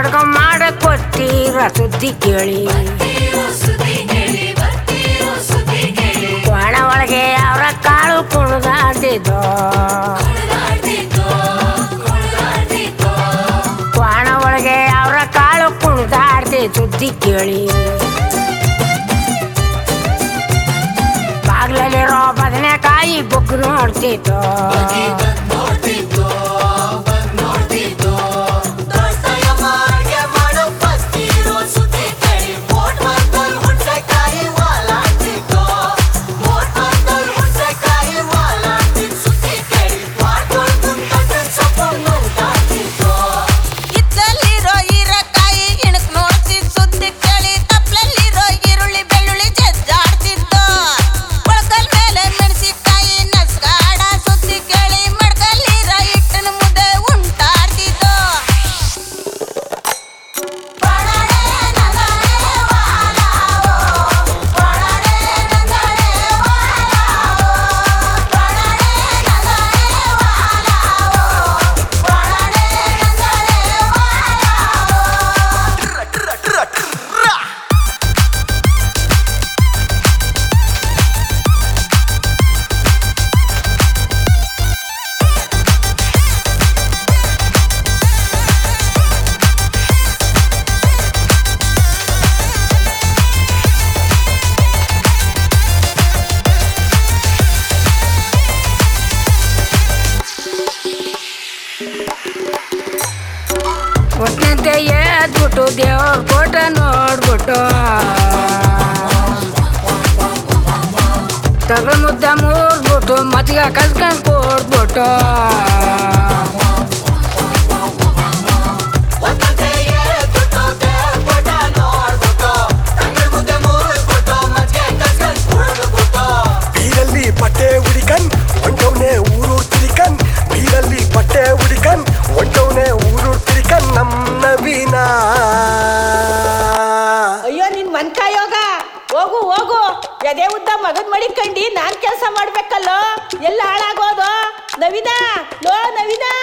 ಖಡ್ಗ ಮಾಡ ಕೊಟ್ಟಿರ ಸುದ್ದಿ ಕೇಳಿ ಒಣ ಒಳಗೆ ಅವರ ಕಾಳು ಕುಣಿದಾಡ್ತಿದ್ದೋ ಕ್ವಾಣ ಒಳಗೆ ಅವರ ಕಾಳು ಕುಣಿದಾಡ್ತಿ ಸುದ್ದಿ ಕೇಳಿ ಬಾಗ್ಲಲ್ಲಿರೋ ಬದನೆಕಾಯಿ ಬುಕ್ ನೋಡ್ತಿತ್ತು ಇದ್ದಲ್ಲಿರೋ ಹೀರೆಕಾಯಿ ಇಣಕ್ ನೋಡ್ತಿದ್ ಸುದ್ದಿ ಕೇಳಿ ತಪ್ಲಲ್ಲಿರೋ ಈರುಳ್ಳಿ ಬೆಳ್ಳುಳ್ಳಿ ಜಜ್ಜಾಡ್ತಿದ್ದು ಮೊಳಕಲ್ ಮೇಲೆ ಮೆಣಸಿಕಾಯಿ ನಸ್ಗಾಡ ಸುದ್ದಿ ಕೇಳಿ ಮಡ್ಕಲ್ಲಿರೋ ಹಿಟ್ಟಿನ ಮುದ್ದೆ ಉಂಟಾಡ್ತಿದ್ದು ಒಟ್ಟಿನಂತೆ ಎದ್ಬಿಟ್ಟು ದೇವ್ರ ಕೋಟ ನೋಡ್ಬಿಟ್ಟು ತಗಲ್ ಮುದ್ದ ಮೂರ್ಬಿಟ್ಟು ಮತ್ಗ ಕಲ್ಸ್ಕೊಂಡ್ ಕೊಡ್ಬಿಟ್ಟು ಬೀರಲ್ಲಿ ಬಟ್ಟೆ ಹುಡಿಕನ್ ಒಂಟವ್ನೆ ಊರು ತಿರಿಕನ್ ಬೀರಲ್ಲಿ ಬಟ್ಟೆ ಹುಡಿಕನ್ ಒಂಟವ್ನೆ ಊರು ತಿರಿಕನ್ ನಮ್ ನವೀನ ಅಯ್ಯೋ ನಿನ್ ಮನ್ಕಾಯೋಗ ಹೋಗು ಹೋಗು ಎದೆ ಉದ್ದ ಮಗನ್ ಮಡಿಕಂಡಿ ನಾನ್ ಕೆಲಸ ಮಾಡ್ಬೇಕಲ್ಲೋ ಎಲ್ಲ ಹಾಳಾಗೋದು ನವೀನ ಲೋ ನವೀನ